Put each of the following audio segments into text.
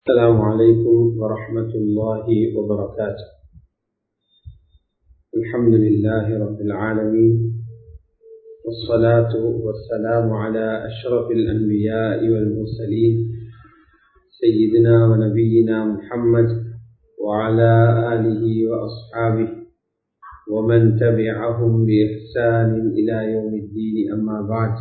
السلام عليكم ورحمة الله وبركاته الحمد لله رب العالمين والصلاة والسلام على أشرف الأنبياء والمرسلين سيدنا ونبينا محمد وعلى آله وأصحابه ومن تبعهم بإحسان إلى يوم الدين أما بعد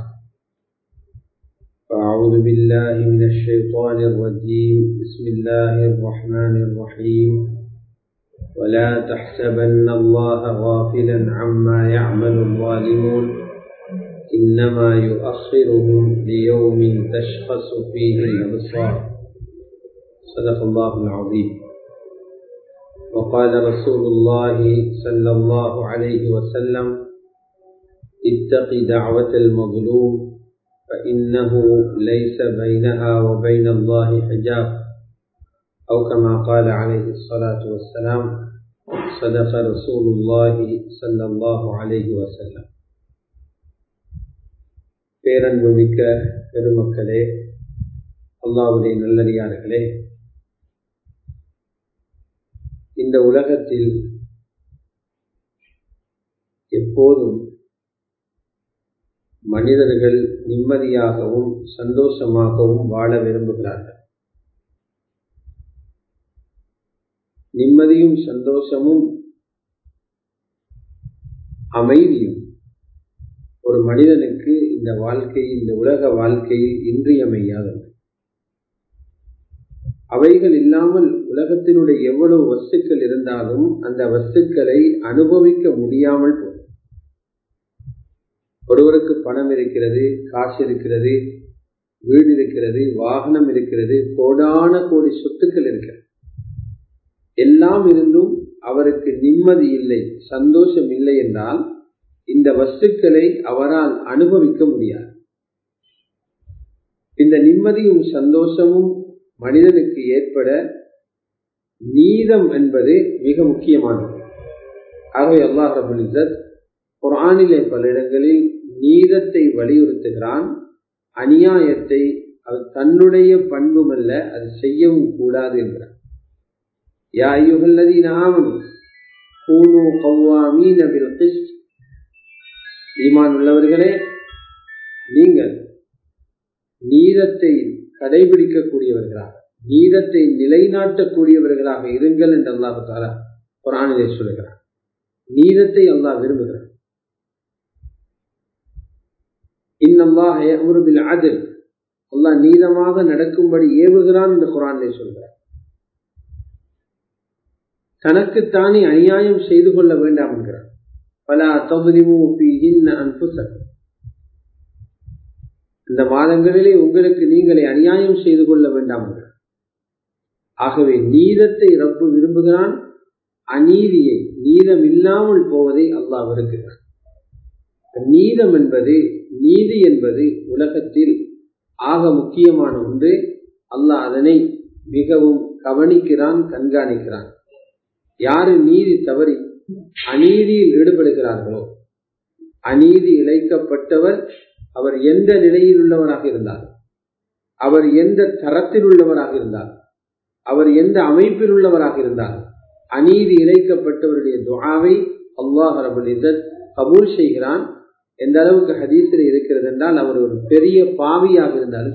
فأعوذ بالله من الشيطان الرجيم بسم الله الرحمن الرحيم ولا تحسبن الله غافلا عما يعمل الظالمون إنما يؤخرهم ليوم تشخص فيه الأبصار صدق الله العظيم وقال رسول الله صلى الله عليه وسلم اتق دعوة المظلوم فإنه ليس بينها وبين الله حجاب أو كما قال عليه الصلاة والسلام صدق رسول الله صلى الله عليه وسلم பேரன்புமிக்க பெருமக்களே அல்லாவுடைய நல்லடியார்களே இந்த உலகத்தில் எப்போதும் மனிதர்கள் நிம்மதியாகவும் சந்தோஷமாகவும் வாழ விரும்புகிறார்கள் நிம்மதியும் சந்தோஷமும் அமைதியும் ஒரு மனிதனுக்கு இந்த வாழ்க்கையில் இந்த உலக வாழ்க்கையில் இன்றியமையாதது அவைகள் இல்லாமல் உலகத்தினுடைய எவ்வளவு வஸ்துக்கள் இருந்தாலும் அந்த வஸ்துக்களை அனுபவிக்க முடியாமல் போகும் ஒருவருக்கு பணம் இருக்கிறது காசு இருக்கிறது வீடு இருக்கிறது வாகனம் இருக்கிறது கோடான கோடி சொத்துக்கள் இருக்கிறது எல்லாம் இருந்தும் அவருக்கு நிம்மதி இல்லை சந்தோஷம் இல்லை என்றால் இந்த வஸ்துக்களை அவரால் அனுபவிக்க முடியாது இந்த நிம்மதியும் சந்தோஷமும் மனிதனுக்கு ஏற்பட நீதம் என்பது மிக முக்கியமானது ஆகவே அல்லாஹ் ரபுல் இசத் குரானிலே பல இடங்களில் நீதத்தை வலியுறுத்துகிறான் அநியாயத்தை அது தன்னுடைய பண்புமல்ல அது செய்யவும் கூடாது என்கிறான் யா ஐயுகல்லதி நாமனும் கூனு கவ்வாமீன பில் கிஸ்ட் ஈமான் உள்ளவர்களே நீங்கள் நீதத்தை கடைபிடிக்கக்கூடியவர்களாக நீதத்தை நிலைநாட்டக்கூடியவர்களாக இருங்கள் என்று அல்லாஹு தாலா குரானிலே சொல்லுகிறார் நீதத்தை அல்லாஹ் விரும்புகிறார் இன்னல்லாஹ் யஅமுருபில் அத்ல் அல்லாஹ் நீதமாக நடக்கும்படி ஏவுகிறான் என்று குரானிலே சொல்கிறார் தனக்குத்தானே அநியாயம் செய்து கொள்ள வேண்டாம் என்கிறார் பல அன்புசகம் இந்த மாதங்களிலே உங்களுக்கு நீங்களே அநியாயம் செய்து கொள்ள வேண்டாம் ஆகவே நீதத்தை ரப்பு விரும்புகிறான் அநீதியை நீதம் இல்லாமல் போவதை அல்லாஹ் வெறுக்கிறான் நீதம் என்பது நீதி என்பது உலகத்தில் ஆக முக்கியமான ஒன்று அல்லாஹ் அதனை மிகவும் கவனிக்கிறான் கண்காணிக்கிறான் யாரு நீதி தவறி அநீதியில் ஈடுபடுகிறார்களோ அநீதி இழைக்கப்பட்டவர் அவர் எந்த நிலையில் உள்ளவராக இருந்தார் அவர் எந்த தரத்தில் உள்ளவராக இருந்தார் அவர் எந்த அமைப்பில் உள்ளவராக இருந்தார் அநீதி இழைக்கப்பட்டவருடைய துவாவை அல்லாஹ் ரபுல் கபூல் செய்கிறான் எந்த அளவுக்கு ஹதீஸில் இருக்கிறது என்றால் அவர் ஒரு பெரிய பாவியாக இருந்தாலும்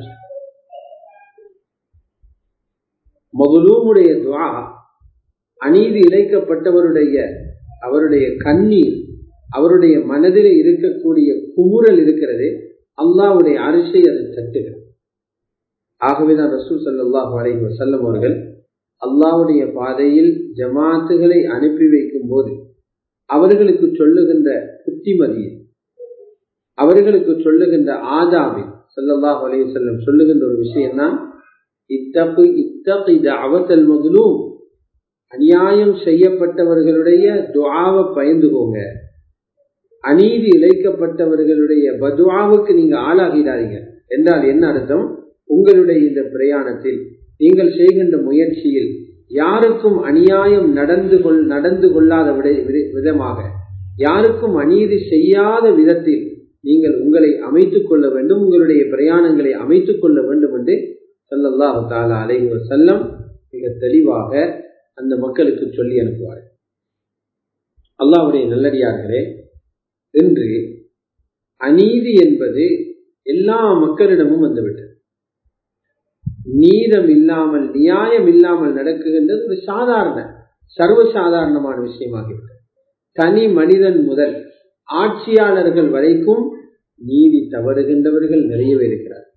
மகுலூமுடைய துவா அநீதி இழைக்கப்பட்டவருடைய அவருடைய கண்ணீர் அவருடைய மனதில் இருக்கக்கூடிய குமுறல் இருக்கிறது அல்லாவுடைய அரிசை அது தட்டுகிறது ஆகவேதான் ரசூல் சல்லாஹ் அலைஹி வசல்லம் அவர்கள் அல்லாவுடைய பாதையில் ஜமாத்துகளை அனுப்பி வைக்கும் போது அவர்களுக்கு சொல்லுகின்ற புத்திமதியை அவர்களுக்கு சொல்லுகின்ற ஆதாவில் சல்லல்லாஹ் அலைஹி செல்லம் சொல்லுகின்ற ஒரு விஷயம் தான் இத்தப்பு இத்தப்பு இது அவத்தல் மகளும் அநியாயம் செய்யப்பட்டவர்களுடைய துவாவை பயந்துகோங்க அநீதி இழைக்கப்பட்டவர்களுடைய பதுவாவுக்கு நீங்க ஆளாகிறார்கள் என்றால் என்ன அர்த்தம் உங்களுடைய இந்த பிரயாணத்தில் நீங்கள் செய்கின்ற முயற்சியில் யாருக்கும் அநியாயம் நடந்து கொள் நடந்து கொள்ளாத விதமாக யாருக்கும் அநீதி செய்யாத விதத்தில் நீங்கள் உங்களை அமைத்துக் கொள்ள வேண்டும் உங்களுடைய பிரயாணங்களை அமைத்துக் கொள்ள வேண்டும் என்று சல்லல்லாஹு தாலா அலைஹி வசல்லம் மிக தெளிவாக அந்த மக்களுக்கு சொல்லி அனுப்புவார் அல்லாவுடைய நல்லடியார்களே இன்று அநீதி என்பது எல்லா மக்களிடமும் வந்துவிட்டது நீதம் இல்லாமல் நியாயம் இல்லாமல் நடக்குகின்றது ஒரு சாதாரண சர்வசாதாரணமான விஷயமாகிவிட்டது தனி மனிதன் முதல் ஆட்சியாளர்கள் வரைக்கும் நீதி தவறுகின்றவர்கள் நிறையவே இருக்கிறார்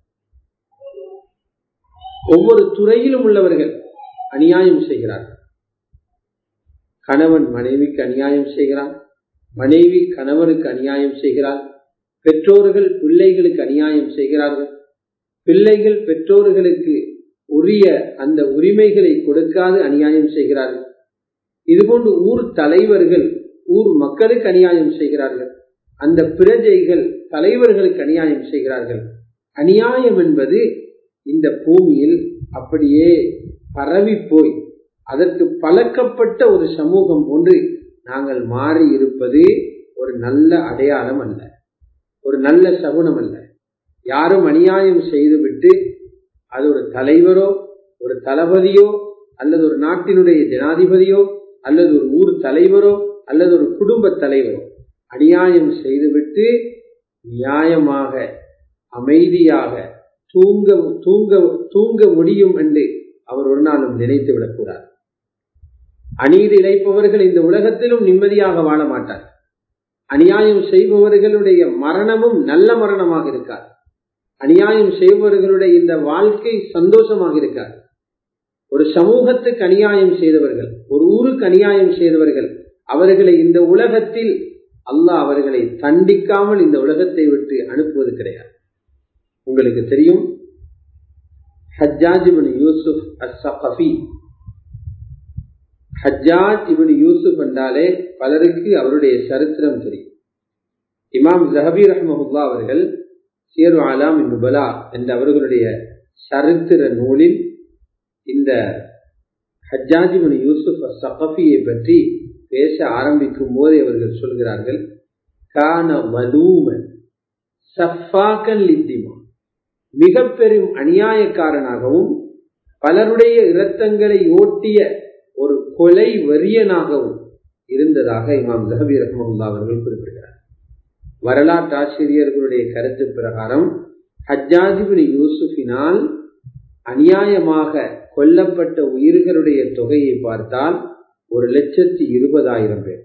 ஒவ்வொரு துறையிலும் உள்ளவர்கள் அநியாயம் செய்கிறார்கள் கணவன் மனைவிக்கு அநியாயம் செய்கிறான் மனைவி கணவனுக்கு அநியாயம் செய்கிறார் பெற்றோர்கள் பிள்ளைகளுக்கு அநியாயம் செய்கிறார்கள் பிள்ளைகள் பெற்றோர்களுக்கு உரிய அந்த உரிமைகளை கொடுக்காது அநியாயம் செய்கிறார்கள் இதுபோன்று ஊர் தலைவர்கள் ஊர் மக்களுக்கு அநியாயம் செய்கிறார்கள் அந்த பிரஜைகள் தலைவர்களுக்கு அநியாயம் செய்கிறார்கள் அநியாயம் என்பது இந்த பூமியில் அப்படியே பரவி போய் அதற்கு பழக்கப்பட்ட ஒரு சமூகம் ஒன்று நாங்கள் மாறி இருப்பது ஒரு நல்ல அடையாளம் அல்ல ஒரு நல்ல சகுனம் அல்ல யாரும் அநியாயம் செய்துவிட்டு அது ஒரு தலைவரோ ஒரு தளபதியோ அல்லது ஒரு நாட்டினுடைய ஜனாதிபதியோ அல்லது ஒரு ஊர் தலைவரோ அல்லது ஒரு குடும்ப தலைவரோ அநியாயம் செய்துவிட்டு நியாயமாக அமைதியாக தூங்க தூங்க தூங்க முடியும் என்று அவர் ஒரு நாளும் நினைத்து விடக்கூடாது அநீதி இழைப்பவர்கள் இந்த உலகத்திலும் நிம்மதியாக வாழ மாட்டார் அநியாயம் செய்பவர்களுடைய மரணமும் நல்ல மரணமாக இருக்கார் அநியாயம் செய்பவர்களுடைய இந்த வாழ்க்கை சந்தோஷமாக இருக்கார் ஒரு சமூகத்துக்கு அநியாயம் செய்தவர்கள் ஒரு ஊருக்கு அநியாயம் செய்தவர்கள் அவர்களை இந்த உலகத்தில் அல்லாஹ் அவர்களை தண்டிக்காமல் இந்த உலகத்தை விட்டு அனுப்புவது கிடையாது உங்களுக்கு தெரியும் ஹஜ்ஜாஜ் இபின் யூசுப் அஸ்ஸகஃபி ஹஜ்ஜாஜ் இபின் யூசுப் என்றாலே பலருக்கு அவருடைய சரித்திரம் தெரியும் இமாம் ஜஹபி ரஹ்மஹுல்லா அவர்கள் சியரு ஆலாம் நுபலா என்ற அவர்களுடைய சரித்திர நூலில் இந்த ஹஜ்ஜாஜ் இபின் யூசுப் அஸ்ஸகஃபியை பற்றி பேச ஆரம்பிக்கும் போது அவர்கள் சொல்கிறார்கள் கான வலூமன் சஃபாக்கன் லித்திமா மிக பெரும் அநியாயக்காரனாகவும் பலருடைய இரத்தங்களை ஓட்டிய ஒரு கொலை வெறியனாகவும் இருந்ததாக இமாம் ஜஹபி ரஹ்மல்லா அவர்கள் குறிப்பிடுகிறார் வரலாற்று ஆசிரியர்களுடைய கருத்து பிரகாரம் ஹஜ்ஜாஜிபின் யூசுஃபினால் அநியாயமாக கொல்லப்பட்ட உயிர்களுடைய தொகையை பார்த்தால் ஒரு லட்சத்தி இருபதாயிரம் பேர்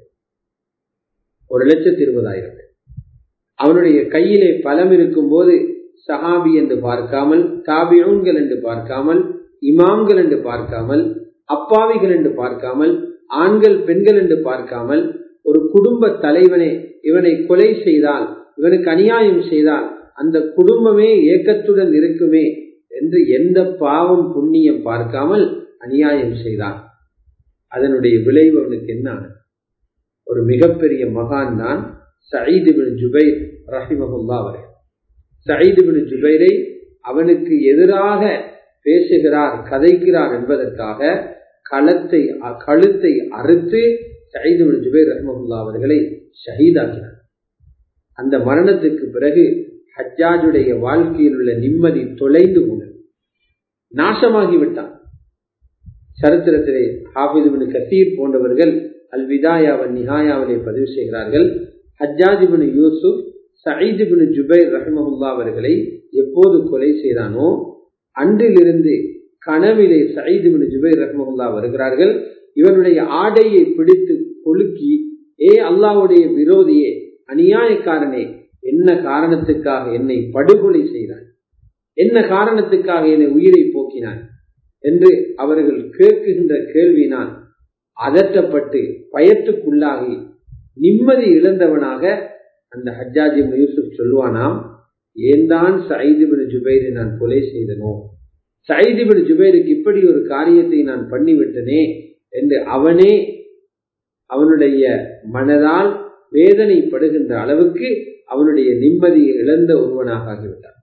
ஒரு லட்சத்தி இருபதாயிரம் பேர் அவனுடைய கையிலே பலம் இருக்கும் போது சஹாபி என்று பார்க்காமல் தாபியூன்கள் என்று பார்க்காமல் இமாம்கள் என்று பார்க்காமல் அப்பாவிகள் என்று பார்க்காமல் ஆண்கள் பெண்கள் என்று பார்க்காமல் ஒரு குடும்ப தலைவனே இவனை கொலை செய்தால் இவனுக்கு அநியாயம் செய்தால் அந்த குடும்பமே ஏக்கத்துடன் இருக்குமே என்று எந்த பாவம் புண்ணியம் பார்க்காமல் அநியாயம் செய்தான் அதனுடைய விளைவு அவனுக்கு என்ன ஒரு மிகப்பெரிய மகான் தான் சயீது பின் ஜுபைர் ரஹிமஹுல்லா அவர்கள் சயீது பின் ஜுபைரை அவனுக்கு எதிராக பேசுகிறார் கதைக்கிறார் என்பதற்காக களத்தை கழுத்தை அறுத்து சயீது பின் ஜுபைர் ரஹ்மஹுல்லா அவர்களை ஷஹீதாக்கினார் அந்த மரணத்துக்கு பிறகு ஹஜ்ஜாஜுடைய வாழ்க்கையில் உள்ள நிம்மதி தொலைந்து போனது நாசமாகிவிட்டான் சரித்திரத்திலே ஹாஃபிது பின் கசீர் போன்றவர்கள் அல் விதாயாவன் நிஹாயாவிலே பதிவு செய்கிறார்கள் ஹஜ்ஜாஜ் பின் யூசுப் சயீது பின் ஜுபைர் ரஹ்மஹுல்லா அவர்களை எப்போது கொலை செய்தானோ அன்றிலிருந்து கனவிலே சயீது பின் ஜுபைர் ரஹ்மஹுல்லா வருகிறார்கள் இவனுடைய ஆடையை பிடித்து கொலுக்கி ஏ அல்லாவுடைய விரோதியே அநியாயக்காரனே என்ன காரணத்துக்காக என்னை படுகொலை செய்தாய் என்ன காரணத்துக்காக என்னை உயிரை போக்கினான் என்று அவர்கள் கேட்குகின்ற கேள்வினால் அதற்றப்பட்டு பயத்துக்குள்ளாகி நிம்மதி இழந்தவனாக அந்த ஹஜ்ஜாஜி யூசுப் சொல்லுவானாம் ஏன்தான் சைதிபின் ஜுபைரை நான் கொலை செய்தனோ சைதிபின் ஜுபைருக்கு இப்படி ஒரு காரியத்தை நான் பண்ணிவிட்டனே என்று அவனே அவனுடைய மனதால் வேதனைப்படுகின்ற அளவுக்கு அவனுடைய நிம்மதியை இழந்த ஒருவனாக ஆகிவிட்டார்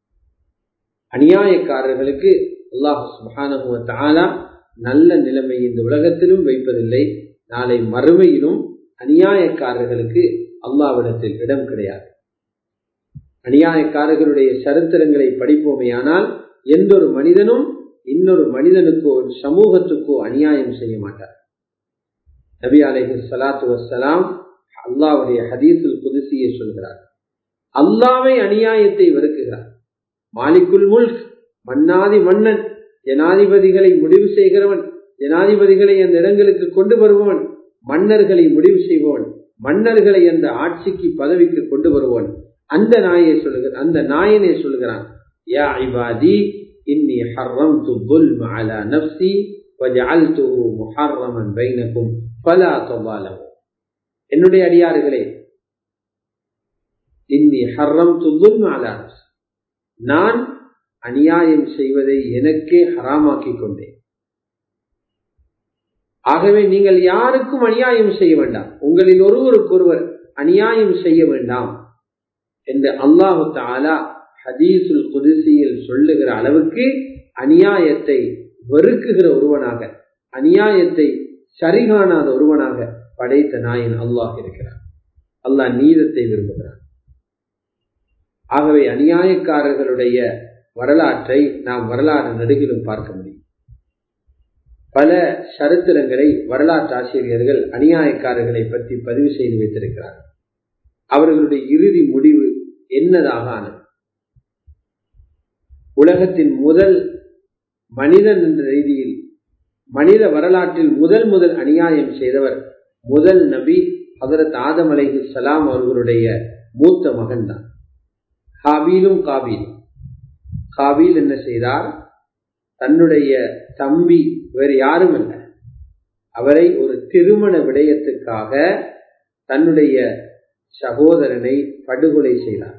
அநியாயக்காரர்களுக்கு அல்லாஹு சுபானுவத்தாலா நல்ல நிலைமை இந்த உலகத்திலும் வைப்பதில்லை நாளை மறுமையிலும் அநியாயக்காரர்களுக்கு அல்லாவிடத்தில் இடம் கிடையாது அநியாயக்காரர்களுடைய சரித்திரங்களை படிப்போமேயானால் எந்த ஒரு மனிதனும் இன்னொரு மனிதனுக்கோ ஒரு சமூகத்துக்கோ அநியாயம் செய்ய மாட்டார் நபி அலைஹி சலாத்து வசலாம் அல்லாவுடைய ஹதீசுல் குதிசியை சொல்கிறார் அல்லாவை அநியாயத்தை வெறுக்குகிறார் மாலிக்குல் முல்க் மன்னாதி மன்னன் ஜனாதிபதிகளை முடிவு செய்கிறவன் ஜனாதிபதிகளை அந்த இடங்களுக்கு கொண்டு வருபவன் மன்னர்களை முடிவு செய்பவன் மன்னர்களை அந்த ஆட்சிக்கு பதவிக்கு கொண்டு வருவன் அந்த நாயை சொல்லுகிற அந்த நாயனை சொல்லுகிறான் யா இபாதி இன்னி حرمت الظلم على نفسي وجعلته محرما بينكم فلا تظالموا என்னுடைய அடியார்களே இன்னி حرمت الظلم على نفسي நான் அநியாயம் செய்வதை எனக்கே ஹராமாக்கிக் கொண்டேன் ஆகவே நீங்கள் யாருக்கும் அநியாயம் செய்ய வேண்டாம் உங்களில் ஒருவருக்கொருவர் அநியாயம் செய்ய வேண்டாம் என்று அல்லாஹு தாலா ஹதீசுல் குதிசியில் சொல்லுகிற அளவுக்கு அநியாயத்தை வெறுக்குகிற ஒருவனாக அநியாயத்தை சரிகாணாத ஒருவனாக படைத்த நாயன் அல்லாஹ் இருக்கிறார் அல்லாஹ் நீதத்தை விரும்புகிறார் ஆகவே அநியாயக்காரர்களுடைய வரலாற்றை நாம் வரலாறு நடுகிலும் பார்க்க முடியும் பல சரித்திரங்களை வரலாற்று ஆசிரியர்கள் அநியாயக்காரர்களை பற்றி பதிவு செய்து வைத்திருக்கிறார்கள் அவர்களுடைய இறுதி முடிவு என்னதாக ஆனது உலகத்தின் முதல் மனிதன் என்ற ரீதியில் மனித வரலாற்றில் முதல் முதல் அநியாயம் செய்தவர் முதல் நபி ஹதரத் ஆதம் அலைஹி சலாம் அவர்களுடைய மூத்த மகன் தான் காபீலும் காபீலும் காபீல் என்ன செய்தார் தன்னுடைய தம்பி வேறு யாரும் அல்ல அவரை ஒரு திருமண விடயத்துக்காக தன்னுடைய சகோதரனை படுகொலை செய்தார்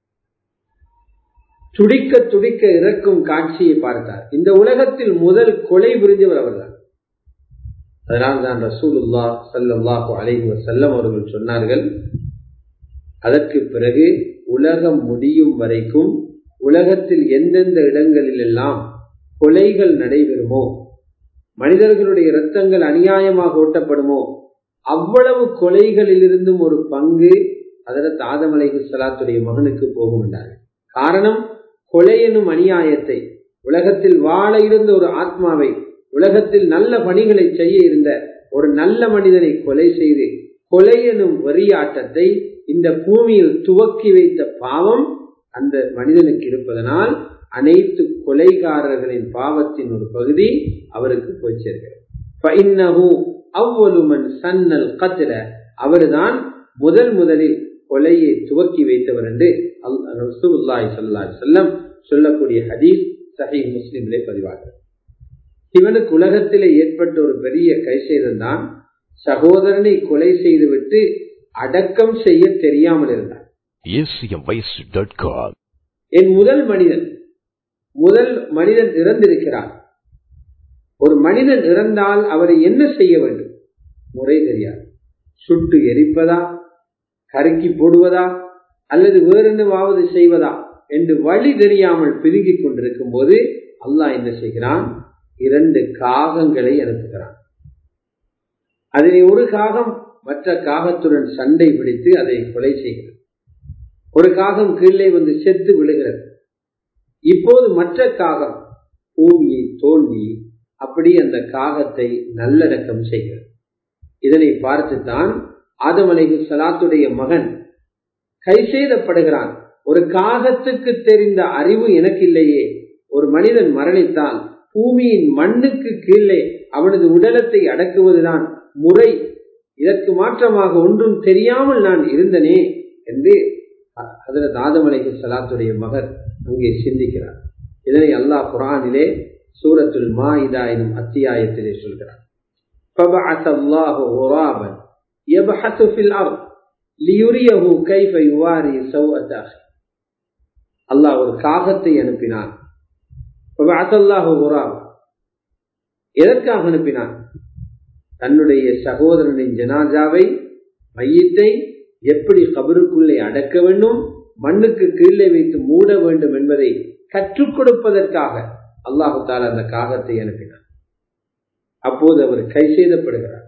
துடிக்க துடிக்க இறக்கும் காட்சியை பார்த்தார் இந்த உலகத்தில் முதல் கொலை புரிஞ்சவர் அவர்தான் அதனால் தான் ரசூலுல்லா சல்லாஹு அலைஹி வசல்லம் அவர்கள் சொன்னார்கள் அதற்கு பிறகு உலகம் முடியும் வரைக்கும் உலகத்தில் எந்தெந்த இடங்களில் எல்லாம் கொலைகள் நடைபெறுமோ மனிதர்களுடைய இரத்தங்கள் அநியாயமாக ஓட்டப்படுமோ அவ்வளவு கொலைகளிலிருந்தும் ஒரு பங்கு அதற்கு ஆதம் அலைஹி சலாத்துடைய மகனுக்கு போகும் என்றார் காரணம் கொலை எனும் அநியாயத்தை உலகத்தில் வாழ இருந்த ஒரு ஆத்மாவை உலகத்தில் நல்ல பணிகளை செய்ய இருந்த ஒரு நல்ல மனிதனை கொலை செய்து கொலை எனும் வெறியாட்டத்தை இந்த பூமியில் துவக்கி வைத்த பாவம் அந்த மனிதனுக்கு இருப்பதனால் அனைத்து கொலைகாரர்களின் பாவத்தின் ஒரு பகுதி அவருக்கு போய் சேர்க்கிறது அவ்வளுமன் சன்னல் கத்திர அவர்தான் முதல் முதலில் கொலையை துவக்கி வைத்தவர் என்று ரசூல்லாய் சொல்லாய் செல்லம் சொல்லக்கூடிய ஹதீஸ் சஹி முஸ்லிம்களே பதிவார்கள் இவனுக்கு உலகத்திலே ஏற்பட்ட ஒரு பெரிய கைசேதம் தான் சகோதரனை கொலை செய்துவிட்டு அடக்கம் செய்ய தெரியாமல் இருந்தார் என் முதல் மனிதன் முதல் மனிதன் இறந்திருக்கிறார் ஒரு மனிதன் இறந்தால் அவரை என்ன செய்ய வேண்டும் முறை தெரியாது சுட்டு எரிப்பதா கருக்கி போடுவதா அல்லது வேறென்னவாவது செய்வதா என்று வழி தெரியாமல் பிதுங்கிக் கொண்டிருக்கும் போது அல்லாஹ் என்ன செய்கிறான் இரண்டு காகங்களை அனுப்புகிறான் அதிலே ஒரு காகம் மற்ற காகத்துடன் சண்டை பிடித்து அதை கொலை செய்கிறது ஒரு காகம் கீழே வந்து செத்து விழுகிறது இப்போது மற்ற காகம் பூமியை தோண்டி அப்படி அந்த காகத்தை நல்லடக்கம் செய்கிறது இதனை பார்த்துத்தான் ஆதமலைகு சலாத்துடைய மகன் கை செய்தப்படுகிறான் ஒரு காகத்துக்கு தெரிந்த அறிவு எனக்கு இல்லையே ஒரு மனிதன் மரணித்தால் பூமியின் மண்ணுக்கு கீழே அவனது உடலத்தை அடக்குவதுதான் முறை இதற்கு மாற்றமாக ஒன்றும் தெரியாமல் நான் இருந்தனே என்று அதில் தாதமலைக்கு சலாத்துடைய மகர் அங்கே சிந்திக்கிறார் இதனை அல்லாஹ் குரானிலே சூரத்துல் மாயிதா எனும் அத்தியாயத்திலே சொல்கிறார் فبعث الله غرابا يبحث في الأرض ليريه كيف يواري سوءة أخيه அல்லாஹ் ஒரு காகத்தை அனுப்பினான் எதற்காக அனுப்பினான் தன்னுடைய சகோதரனின் ஜனாஜாவை மையத்தை எப்படி கபருக்குள்ளே அடக்க வேண்டும் மண்ணுக்கு கீழே வைத்து மூட வேண்டும் என்பதை கற்றுக் கொடுப்பதற்காக அல்லாஹு தால அந்த காகத்தை அனுப்பினார் அப்போது அவர் கை செய்தப்படுகிறார்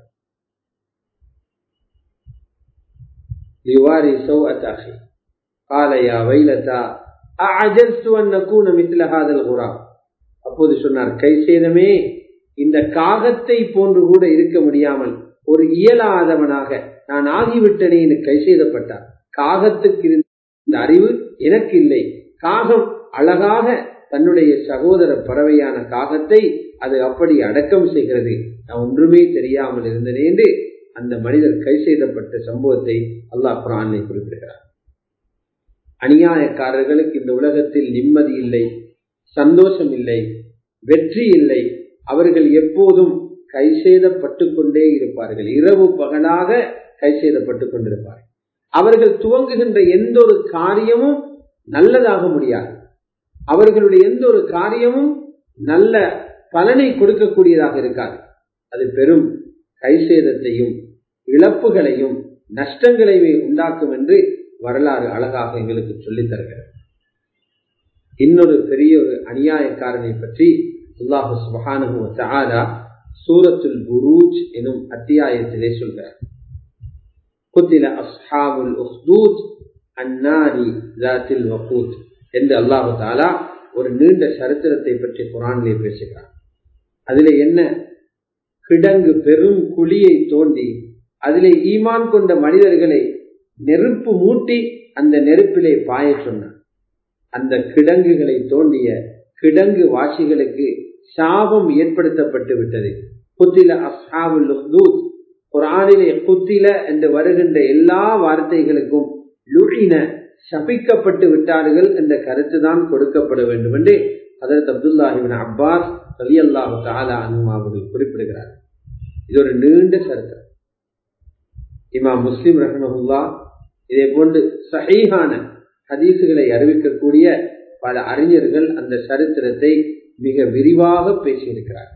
லிவாரி சௌஅத் அஹி قال يا ويلتى أعجزت أن نكون مثل هذا الغراب அப்போது சொன்னார் கை சேதமே இந்த காகத்தை போன்று கூட இருக்க முடியாமல் ஒரு இயலாதவனாக நான் ஆகிவிட்டனேன்னு கை செய்தப்பட்டார் காகத்துக்கு இருந்த அறிவு எனக்கு இல்லை காகம் அழகாக தன்னுடைய சகோதர பறவையான காகத்தை அது அப்படி அடக்கம் செய்கிறது நான் ஒன்றுமே தெரியாமல் இருந்தேன் என்று அந்த மனிதர் கை செய்தப்பட்ட சம்பவத்தை அல்லாஹ் குரானை குறிப்பிடுகிறார் அநியாயக்காரர்களுக்கு இந்த உலகத்தில் நிம்மதி இல்லை சந்தோஷம் இல்லை வெற்றி இல்லை அவர்கள் எப்போதும் கை செய்தப்பட்டு கொண்டே இருப்பார்கள் இரவு பகலாக கை செய்தப்பட்டு கொண்டிருப்பார்கள் அவர்கள் துவங்குகின்ற எந்த ஒரு காரியமும் நல்லதாக முடியாது அவர்களுடைய எந்த ஒரு காரியமும் நல்ல பலனை கொடுக்கக்கூடியதாக இருக்காது அது பெரும் கைசேதத்தையும் இழப்புகளையும் நஷ்டங்களையும் உண்டாக்கும் என்று வரலாறு அழகாக எங்களுக்கு சொல்லித் தருகிறது இன்னொரு பெரிய ஒரு அநியாயக்காரனை பற்றி அல்லாஹு சுபஹானு சூரத்துல் குரூஜ் எனும் அத்தியாயத்திலே சொல்கிறார் குத்தில அஸ்ஹாபுல் உஹ்தூத் அன்னாரி ஜாத்தில் வகூத் என்று அல்லாஹு தாலா ஒரு நீண்ட சரித்திரத்தை பற்றி குரானிலே பேசுகிறார் அதிலே என்ன கிடங்கு பெரும் குழியை தோண்டி அதிலே ஈமான் கொண்ட மனிதர்களை நெருப்பு மூட்டி அந்த நெருப்பிலே பாய சொன்னார் அந்த கிடங்குகளை தோண்டிய கிடங்கு வாசிகளுக்கு சாபம் ஏற்படுத்தப்பட்டு விட்டது குத்தில அஸ்ஹாபுல் குரானிலே குத்தில என்று வருகின்ற எல்லா வார்த்தைகளுக்கும் லுழின சபிக்கப்பட்டு விட்டார்கள் என்ற கருத்து தான் கொடுக்கப்பட வேண்டும் என்று அதற்கு அப்துல்லாஹிபின் அப்பாஸ் அலி அல்லாஹு தாலா அனுமா அவர்கள் குறிப்பிடுகிறார் இது ஒரு நீண்ட சரித்திரம் இமா முஸ்லிம் ரஹமஹுல்லா இதே போன்று சஹீஹான ஹதீசுகளை அறிவிக்கக்கூடிய பல அறிஞர்கள் அந்த சரித்திரத்தை மிக விரிவாக பேசியிருக்கிறார்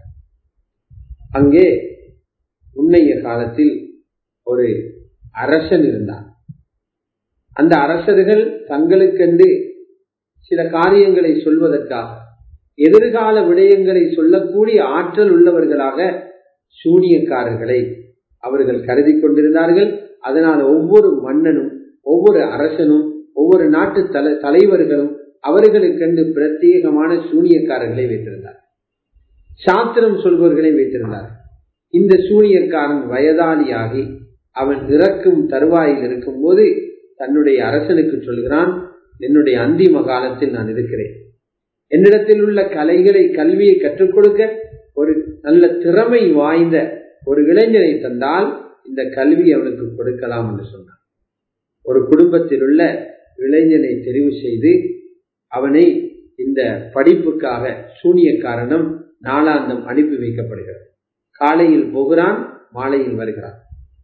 அங்கே முன்னைய காலத்தில் ஒரு அரசன் இருந்தார் அந்த அரசர்கள் தங்களுக்கென்று சில காரியங்களை சொல்வதற்காக எதிர்கால விடயங்களை சொல்லக்கூடிய ஆற்றல் உள்ளவர்களாக சூனியக்காரர்களை அவர்கள் கருதி கொண்டிருந்தார்கள் அதனால் ஒவ்வொரு மன்னனும் ஒவ்வொரு அரசனும் ஒவ்வொரு நாட்டு தல தலைவர்களும் அவர்களுக்கென்று பிரத்யேகமான சூனியக்காரர்களை வைத்திருந்தார் சாத்திரம் சொல்பவர்களை வைத்திருந்தார் இந்த சூனியக்காரன் வயதாளியாகி அவன் இறக்கும் தருவாயில் இருக்கும் போது தன்னுடைய அரசனுக்கு சொல்கிறான் என்னுடைய அந்திம காலத்தில் நான் இருக்கிறேன் என்னிடத்தில் உள்ள கலைகளை கல்வியை கற்றுக் கொடுக்க ஒரு நல்ல திறமை வாய்ந்த ஒரு இளைஞனை தந்தால் இந்த கல்வி அவனுக்கு கொடுக்கலாம் என்று சொன்னான் ஒரு குடும்பத்தில் உள்ள இளைஞனை தெரிவு செய்து அவனை இந்த படிப்புக்காக சூனிய காரணம் நாளாந்தம் அனுப்பி வைக்கப்படுகிறது காலையில் போகிறான் மாலையில் வருகிறான்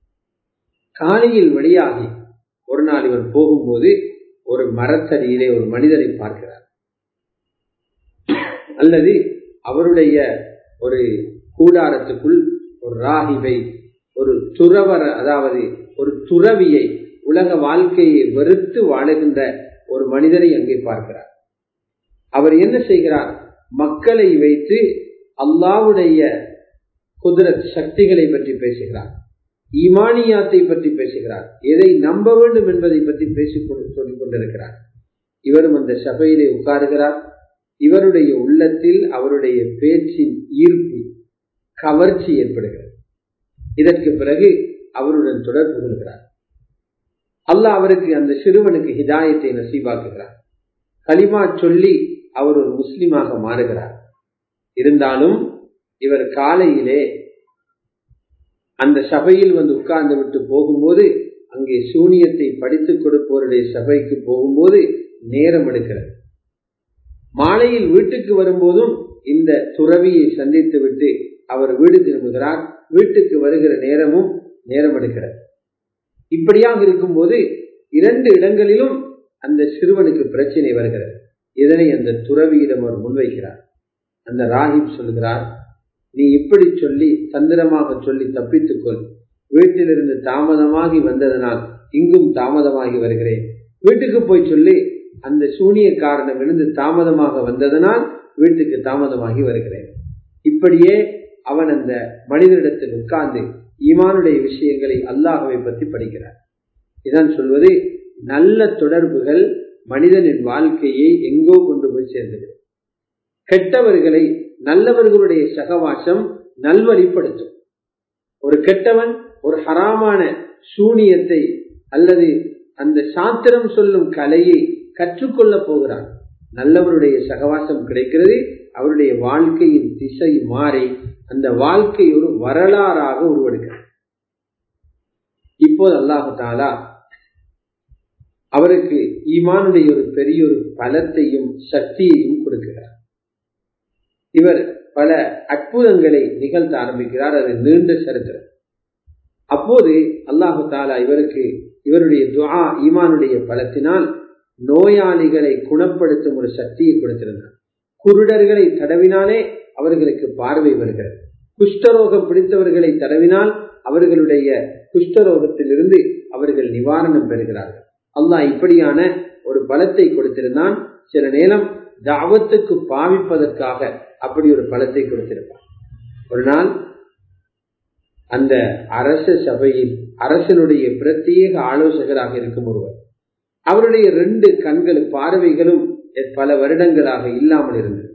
காலையில் வெளியாகி ஒரு நாள் இவன் போகும்போது ஒரு மரத்தடியிலே ஒரு மனிதரை பார்க்கிறார் அல்லது அவருடைய ஒரு கூடாரத்துக்குள் ஒரு ராகிவை ஒரு துறவர அதாவது ஒரு துறவியை உலக வாழ்க்கையை வெறுத்து வாழுகின்ற ஒரு மனிதரை அங்கே பார்க்கிறார் அவர் என்ன செய்கிறார் மக்களை வைத்து அல்லாவுடைய குதிரத் சக்திகளை பற்றி பேசுகிறார் ஈமானியாத்தை பற்றி பேசுகிறார் எதை நம்ப வேண்டும் என்பதை பற்றி பேசிக் சொல்லிக் கொண்டிருக்கிறார் இவரும் அந்த சபையிலே உட்காருகிறார் இவருடைய உள்ளத்தில் அவருடைய பேச்சின் ஈர்ப்பு கவர்ச்சி ஏற்படுகிறது இதற்கு பிறகு அவருடன் தொடர்பு கொள்கிறார் அல்லாஹ் அவருக்கு அந்த சிறுவனுக்கு ஹிதாயத்தை நசீபாக்குகிறார் களிமா சொல்லி அவர் ஒரு முஸ்லிமாக மாறுகிறார் இருந்தாலும் இவர் காலையிலே அந்த சபையில் வந்து உட்கார்ந்து விட்டு போகும்போது அங்கே சூனியத்தை படித்துக் கொடுப்பவருடைய சபைக்கு போகும்போது நேரம் எடுக்கிறது மாலையில் வீட்டுக்கு வரும்போதும் இந்த துறவியை சந்தித்து விட்டு அவர் வீடு திரும்புகிறார் வீட்டுக்கு வருகிற நேரமும் நேரம் எடுக்கிறது இப்படியாக இருக்கும்போது இரண்டு இடங்களிலும் அந்த சிறுவனுக்கு பிரச்சனை வருகிறது இதனை அந்த துறவியிடம் அவர் முன்வைக்கிறார் அந்த ராகிப் சொல்கிறார் நீ இப்படி சொல்லி தந்திரமாக சொல்லி தப்பித்துக்கொள் வீட்டிலிருந்து தாமதமாகி வந்ததனால் இங்கும் தாமதமாகி வருகிறேன் வீட்டுக்கு போய் சொல்லி அந்த சூனிய காரணம் இருந்து தாமதமாக வந்ததனால் வீட்டுக்கு தாமதமாகி வருகிறேன் இப்படியே அவன் அந்த மனிதனிடத்தில் உட்கார்ந்து ஈமானுடைய விஷயங்களை அல்லாஹவை பற்றி படிக்கிறார் இதான் சொல்வது நல்ல தொடர்புகள் மனிதனின் வாழ்க்கையை எங்கோ கொண்டு போய் சேர்ந்துவிடும் கெட்டவர்களை நல்லவர்களுடைய சகவாசம் நல்வழிப்படுத்தும் ஒரு கெட்டவன் ஒரு ஹராமான சூனியத்தை அல்லது அந்த சாத்திரம் சொல்லும் கலையை கற்றுக்கொள்ள போகிறான் நல்லவருடைய சகவாசம் கிடைக்கிறது அவருடைய வாழ்க்கையின் திசை மாறி அந்த வாழ்க்கை ஒரு வரலாறாக உருவெடுக்கிறது இப்போது அல்லாஹு தாலா அவருக்கு ஈமானுடைய ஒரு பெரிய ஒரு பலத்தையும் சக்தியையும் கொடுக்கிறார் இவர் பல அற்புதங்களை நிகழ்த்த ஆரம்பிக்கிறார் அது நீண்ட சரித்திரம் அப்போது அல்லாஹு தாலா இவருக்கு இவருடைய துவா ஈமானுடைய பலத்தினால் நோயாளிகளை குணப்படுத்தும் ஒரு சக்தியை கொடுத்திருந்தார் குருடர்களை தடவினாலே அவர்களுக்கு பார்வை வருகிறது குஷ்டரோகம் பிடித்தவர்களை தடவினால் அவர்களுடைய குஷ்டரோகத்திலிருந்து அவர்கள் நிவாரணம் பெறுகிறார்கள் அல்லாஹ் இப்படியான ஒரு பலத்தை கொடுத்திருந்தான் சில நேரம் தாவத்துக்கு பாவிப்பதற்காக அப்படி ஒரு பலத்தை கொடுத்திருப்பார் ஒரு நாள் அந்த அரச சபையில் அரசனுடைய பிரத்யேக ஆலோசகராக இருக்கும் ஒருவர் அவருடைய ரெண்டு கண்கள் பார்வைகளும் பல வருடங்களாக இல்லாமல் இருந்தது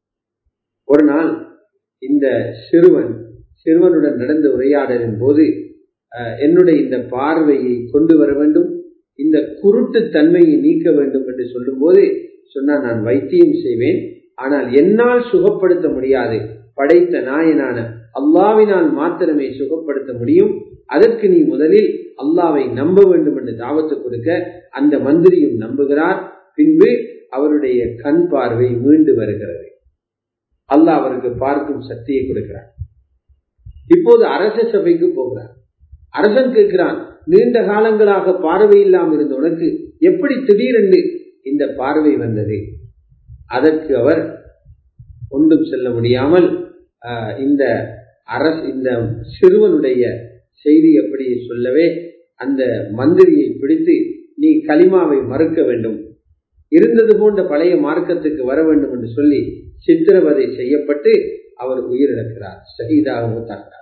ஒரு நாள் இந்த சிறுவன் சிறுவனுடன் நடந்த உரையாடலின் போது என்னுடைய இந்த பார்வையை கொண்டு வர வேண்டும் இந்த குருட்டு தன்மையை நீக்க வேண்டும் என்று சொல்லும் போது சொன்னால் நான் வைத்தியம் செய்வேன் ஆனால் என்னால் சுகப்படுத்த முடியாது படைத்த நாயனான அல்லாவினால் மாத்திரமே சுகப்படுத்த முடியும் அதற்கு நீ முதலில் அல்லாவை நம்ப வேண்டும் என்று தாவத்து கொடுக்க அந்த மந்திரியும் நம்புகிறார் பின்பு அவருடைய கண் பார்வை மீண்டு வருகிறது அல்லாஹ் அவருக்கு பார்க்கும் சக்தியை கொடுக்கிறார் இப்போது அரச சபைக்கு போகிறார் அரசன் கேட்கிறான் நீண்ட காலங்களாக பார்வை இல்லாமல் இருந்த உனக்கு எப்படி திடீரென்று இந்த பார்வை வந்தது அதற்கு அவர் ஒன்றும் செல்ல முடியாமல் இந்த அரசு இந்த சிறுவனுடைய செய்தி எப்படி சொல்லவே அந்த மந்திரியை பிடித்து நீ களிமாவை மறுக்க வேண்டும் இருந்தது போன்ற பழைய மார்க்கத்துக்கு வர வேண்டும் என்று சொல்லி சித்திரவதை செய்யப்பட்டு அவர் உயிரிழக்கிறார் ஷஹீதாக மூத்தாகிறார்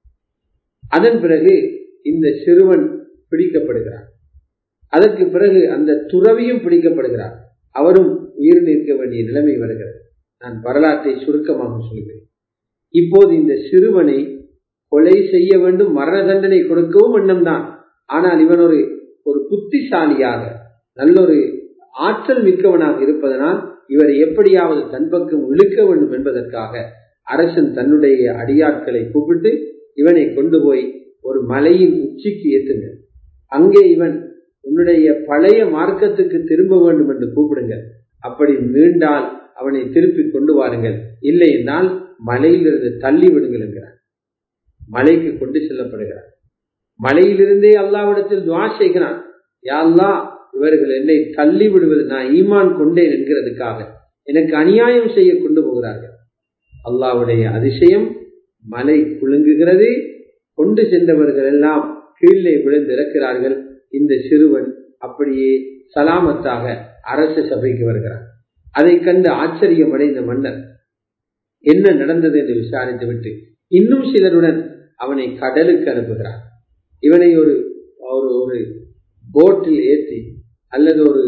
அதன் பிறகு இந்த சிறுவன் பிடிக்கப்படுகிறார் அதற்கு பிறகு அந்த துறவியும் பிடிக்கப்படுகிறார் அவரும் உயிர் நிற்க வேண்டிய நிலைமை வருகிறது நான் வரலாற்றை சுருக்கமாக சொல்கிறேன் இப்போது இந்த சிறுவனை கொலை செய்ய வேண்டும் மரண தண்டனை கொடுக்கவும் எண்ணம்தான் ஆனால் இவன் ஒரு ஒரு புத்திசாலியாக நல்லொரு ஆற்றல் மிக்கவனாக இருப்பதனால் இவரை எப்படியாவது தன் பக்கம் இழுக்க வேண்டும் என்பதற்காக அரசன் தன்னுடைய அடியாட்களை கூப்பிட்டு இவனை கொண்டு போய் ஒரு மலையின் உச்சிக்கு ஏத்துங்க அங்கே இவன் உன்னுடைய பழைய மார்க்கத்துக்கு திரும்ப வேண்டும் என்று கூப்பிடுங்க அப்படி மீண்டால் அவனை திருப்பி கொண்டு வாருங்கள் இல்லை என்றால் மலையிலிருந்து தள்ளி விடுங்கள் என்கிறார் மலைக்கு கொண்டு செல்லப்படுகிறார் மலையிலிருந்தே அல்லாவிடத்தில் துவா செய்கிறான் யாழ்லா இவர்கள் என்னை தள்ளி விடுவது நான் ஈமான் கொண்டேன் என்கிறதுக்காக எனக்கு அநியாயம் செய்ய கொண்டு போகிறார்கள் அல்லாவுடைய அதிசயம் மலை குலுங்குகிறது கொண்டு சென்றவர்கள் எல்லாம் கீழே விழுந்து இறக்கிறார்கள் இந்த சிறுவன் அப்படியே சலாமத்தாக அரச சபைக்கு வருகிறார் அதை கண்டு ஆச்சரியம் அடைந்த மன்னர் என்ன நடந்தது என்று விசாரித்து விட்டு இன்னும் சிலருடன் அவனை கடலுக்கு அனுப்புகிறார் இவனை ஒரு ஒரு போட்டில் ஏற்றி அல்லது ஒரு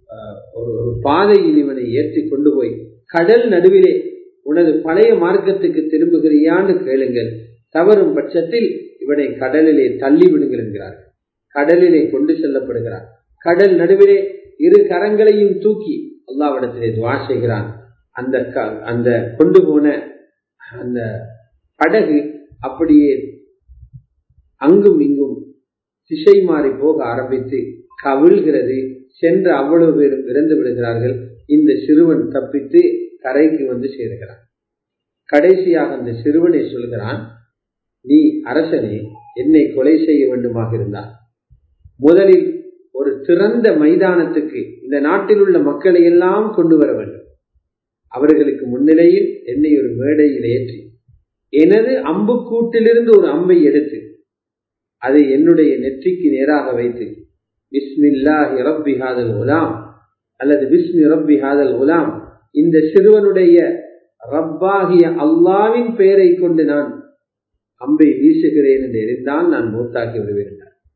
ஒரு பாதையில் இவனை ஏற்றி கொண்டு போய் கடல் நடுவிலே உனது பழைய மார்க்கத்துக்கு திரும்புகிறியான்னு கேளுங்கள் தவறும் பட்சத்தில் இவனை கடலிலே தள்ளி விடுங்கள் என்கிறார்கள் கடலிலே கொண்டு செல்லப்படுகிறார் கடல் நடுவிலே இரு கரங்களையும் தூக்கி அல்லாவிடத்திலே துவா செய்கிறான் அந்த அந்த கொண்டு போன அந்த படகு அப்படியே அங்கும் இங்கும் திசை மாறி போக ஆரம்பித்து கவிழ்கிறது சென்ற அவ்வளவு பேரும் இறந்து விடுகிறார்கள் இந்த சிறுவன் தப்பித்து கரைக்கு வந்து சேருகிறான் கடைசியாக அந்த சிறுவனை சொல்கிறான் நீ அரசனே என்னை கொலை செய்ய வேண்டுமாக இருந்தால் முதலில் ஒரு திறந்த மைதானத்துக்கு இந்த நாட்டில் உள்ள மக்களை எல்லாம் கொண்டு வர வேண்டும் அவர்களுக்கு முன்னிலையில் என்னை ஒரு மேடையில் ஏற்றி எனது அம்பு கூட்டிலிருந்து ஒரு அம்பை எடுத்து அதை என்னுடைய நெற்றிக்கு நேராக வைத்து பிஸ்மில்லாஹி ரப்பி ஹாதல் உலாம் அல்லது பிஸ்மி ரப்பி ஹாதல் உலாம் இந்த சிறுவனுடைய ரப்பாகிய அல்லாவின் பெயரை கொண்டு நான் அம்பை வீசுகிறேன் என்று எரிந்தால் நான் மூத்தாக்கி விடுவேன்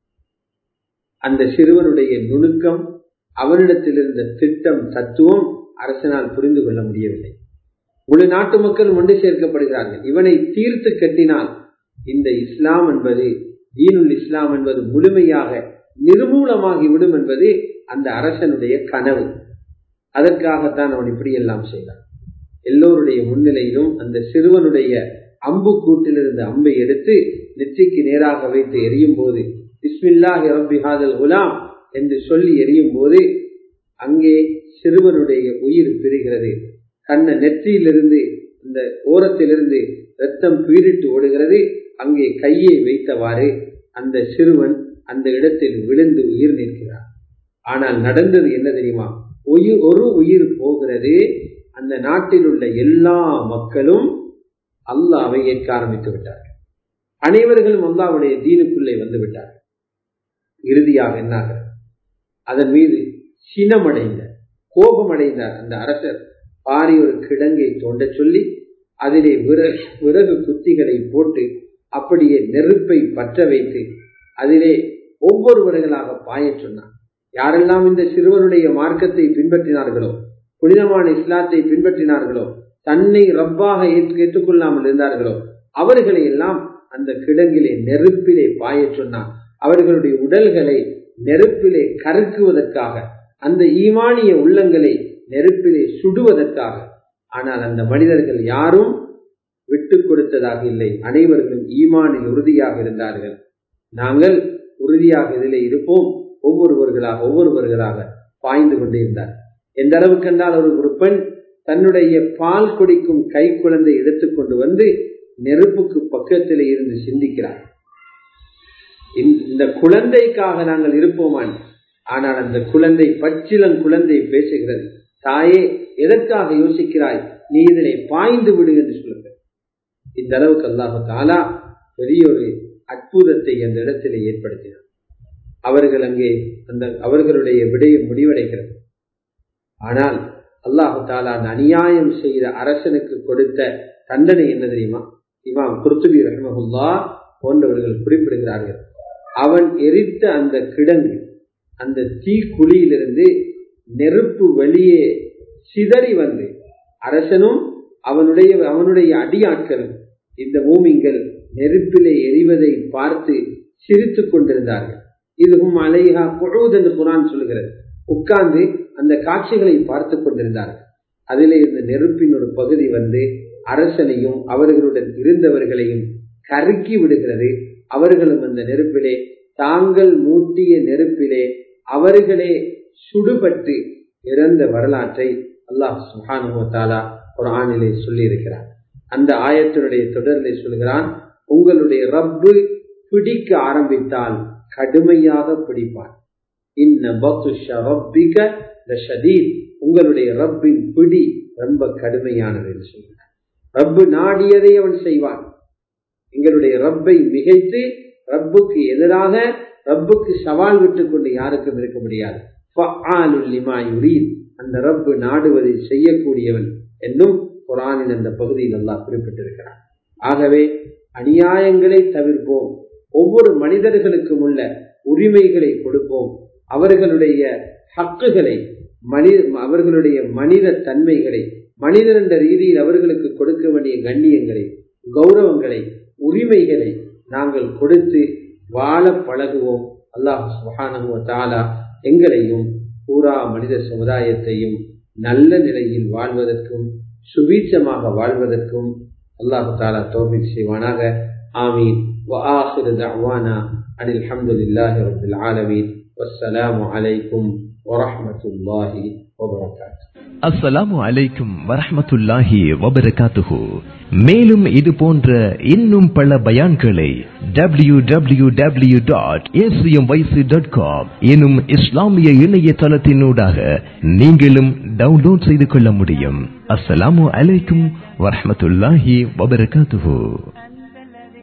அந்த சிறுவனுடைய நுணுக்கம் அவனிடத்தில் இருந்த திட்டம் தத்துவம் அரசனால் புரிந்து கொள்ள முடியவில்லை முழு நாட்டு மக்களும் ஒன்று சேர்க்கப்படுகிறார்கள் இவனை தீர்த்து கட்டினால் இந்த இஸ்லாம் என்பது தீனுல் இஸ்லாம் என்பது முழுமையாக நிர்மூலமாகிவிடும் என்பது அந்த அரசனுடைய கனவு அதற்காகத்தான் அவன் இப்படியெல்லாம் செய்தான் எல்லோருடைய முன்னிலையிலும் அந்த சிறுவனுடைய அம்பு கூட்டில் இருந்த அம்பை எடுத்து நெற்றிக்கு நேராக வைத்து எரியும் போது பிஸ்மில்லாஹி ரப்பி ஹாதல் குலாம் என்று சொல்லி எரியும் போது அங்கே சிறுவனுடைய உயிர் பிரிகிறது கண்ண நெற்றியிலிருந்து இந்த ஓரத்திலிருந்து ரத்தம் பீரிட்டு ஓடுகிறது அங்கே கையை வைத்தவாறு அந்த சிறுவன் அந்த இடத்தில் விழுந்து உயிர் நிற்கிறார் ஆனால் நடந்தது என்ன தெரியுமா உயிர் ஒரு உயிர் போகிறது அந்த நாட்டில் உள்ள எல்லா மக்களும் அல்லாவை ஏற்க ஆரம்பித்து விட்டார்கள் அனைவர்களும் அல்லாவுடைய தீனுக்குள்ளே வந்து விட்டார்கள் இறுதியாக என்னாக அதன் மீது சினமடைந்த கோபமடைந்த அந்த அரசர் பாரி ஒரு கிடங்கை தோண்ட சொல்லி அதிலே விறகு விறகு குத்திகளை போட்டு அப்படியே நெருப்பை பற்ற வைத்து அதிலே ஒவ்வொருவர்களாக பாயச் சொன்னார் யாரெல்லாம் இந்த சிறுவனுடைய மார்க்கத்தை பின்பற்றினார்களோ புனிதமான இஸ்லாத்தை பின்பற்றினார்களோ தன்னை ரப்பாக ஏற்றுக்கொள்ளாமல் இருந்தார்களோ அவர்களை எல்லாம் அந்த கிடங்கிலே நெருப்பிலே பாயச் சொன்னார் அவர்களுடைய உடல்களை நெருப்பிலே கருக்குவதற்காக அந்த ஈமானிய உள்ளங்களை நெருப்பிலே சுடுவதற்காக ஆனால் அந்த மனிதர்கள் யாரும் விட்டு கொடுத்ததாக இல்லை அனைவர்களும் ஈமானில் உறுதியாக இருந்தார்கள் நாங்கள் உறுதியாக இதிலே இருப்போம் ஒவ்வொருவர்களாக ஒவ்வொருவர்களாக பாய்ந்து கொண்டிருந்தார் எந்த அளவுக்கு என்றால் ஒரு ஒரு பெண் தன்னுடைய பால் குடிக்கும் கை குழந்தை எடுத்துக்கொண்டு வந்து நெருப்புக்கு பக்கத்திலே இருந்து சிந்திக்கிறார் இந்த குழந்தைக்காக நாங்கள் இருப்போமான் ஆனால் அந்த குழந்தை பச்சிலன் குழந்தை பேசுகிறது தாயே எதற்காக யோசிக்கிறாய் நீ இதனை பாய்ந்து விடு என்று சொல்லுங்கள் இந்த அளவுக்கு அல்லாஹு தாலா பெரிய ஒரு அற்புதத்தை அந்த இடத்திலே ஏற்படுத்தினார் அவர்கள் அங்கே அந்த அவர்களுடைய விடயம் முடிவடைகிறது ஆனால் அல்லாஹு தாலா அந்த அநியாயம் செய்த அரசனுக்கு கொடுத்த தண்டனை என்ன தெரியுமா இமாம் குர்துபி ரஹமஹுல்லா போன்றவர்கள் குறிப்பிடுகிறார்கள் அவன் எரித்த அந்த கிடங்கு அந்த தீக்குழியிலிருந்து நெருப்பு வெளியே சிதறி வந்து அரசனும் அவனுடைய அவனுடைய அடியாட்களும் இந்த பூமிங்கள் நெருப்பிலே எரிவதை பார்த்து சிரித்துக் கொண்டிருந்தார்கள் இதுவும் அலைஹா குழுவது என்று குரான் சொல்லுகிறது உட்கார்ந்து அந்த காட்சிகளை பார்த்து கொண்டிருந்தார்கள் அதிலே இந்த நெருப்பின் ஒரு பகுதி வந்து அரசனையும் அவர்களுடன் இருந்தவர்களையும் கருக்கி விடுகிறது அவர்களும் அந்த நெருப்பிலே தாங்கள் மூட்டிய நெருப்பிலே அவர்களே சுடுபட்டு இறந்த வரலாற்றை அல்லாஹ் சுஹானுவத்தாலா குரானிலே சொல்லி இருக்கிறார் அந்த ஆயத்தினுடைய தொடரிலே சொல்கிறான் உங்களுடைய ரப்பு பிடிக்க ஆரம்பித்தால் கடுமையாக பிடிப்பான் உங்களுடைய ரப்பின் பிடி ரொம்ப கடுமையானது என்று சொல்கிறார் ரப்பு நாடியதை அவன் செய்வான் எங்களுடைய ரப்பை மிகைத்து ரப்புக்கு எதிராக ரப்புக்கு சவால் விட்டுக் கொண்டு யாருக்கும் இருக்க முடியாது அந்த ரப்பு நாடுவதை செய்யக்கூடியவன் என்னும் குரானின் அந்த பகுதியில் எல்லாம் குறிப்பிட்டிருக்கிறார் ஆகவே அநியாயங்களை தவிர்ப்போம் ஒவ்வொரு மனிதர்களுக்கும் உள்ள உரிமைகளை கொடுப்போம் அவர்களுடைய ஹக்குகளை மனித அவர்களுடைய மனித தன்மைகளை மனிதன் என்ற ரீதியில் அவர்களுக்கு கொடுக்க வேண்டிய கண்ணியங்களை கௌரவங்களை உரிமைகளை நாங்கள் கொடுத்து வாழ பழகுவோம் அல்லாஹ் சுஹானு தாலா எங்களையும் பூரா மனித சமுதாயத்தையும் நல்ல நிலையில் வாழ்வதற்கும் சுபீட்சமாக வாழ்வதற்கும் அல்லாஹு தாலா தோல்வி செய்வானாக ஆமீன் وآخر دعوانا أن الحمد لله رب العالمين والسلام عليكم ورحمة الله وبركاته அஸ்ஸலாமு அலைக்கும் வரஹ்மத்துல்லாஹி வபரகாத்துஹு மேலும் இது போன்ற இன்னும் பல பயான்களை W W W dot dot com எனும் இஸ்லாமிய இணையதளத்தினூடாக நீங்களும் டவுன்லோட் செய்து கொள்ள முடியும் அஸ்ஸலாமு அலைக்கும் வரஹ்மத்துல்லாஹி வபரகாத்துஹு